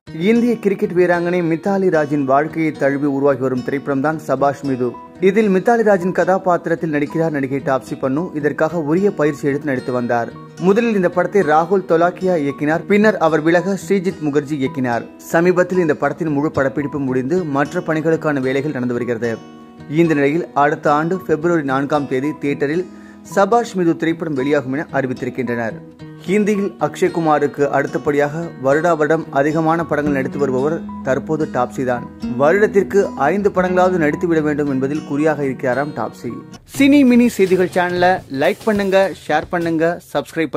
இந்திய கிரிக்கெட் வீராங்கனை மித்தாலி ராஜின் வாழ்க்கையை தழுவி உருவாகி வரும் திரைப்படம் தான் சபாஷ் மீது இதில் மித்தாலி ராஜின் கதாபாத்திரத்தில் நடிக்கிறார் நடிகை டாப்சி பன்னு இதற்காக உரிய பயிற்சி எடுத்து நடித்து வந்தார் முதலில் இந்த படத்தை ராகுல் தொலாக்கியா இயக்கினார் பின்னர் அவர் விலக ஸ்ரீஜித் முகர்ஜி இயக்கினார் சமீபத்தில் இந்த படத்தின் முழு படப்பிடிப்பு முடிந்து மற்ற பணிகளுக்கான வேலைகள் நடந்து வருகிறது இந்த நிலையில் அடுத்த ஆண்டு பிப்ரவரி நான்காம் தேதி தியேட்டரில் சபாஷ் மீது திரைப்படம் வெளியாகும் என அறிவித்திருக்கின்றனர் ஹிந்தியில் அக்ஷய்குமாருக்கு அடுத்தபடியாக வருடா வருடம் அதிகமான படங்கள் நடித்து வருபவர் தற்போது டாப்சி தான் வருடத்திற்கு ஐந்து படங்களாவது நடித்து விட வேண்டும் என்பதில் குறியாக இருக்கிறாராம் டாப்சி சினி மினி செய்திகள் சேனலை லைக் பண்ணுங்க ஷேர் பண்ணுங்க சப்ஸ்கிரைப்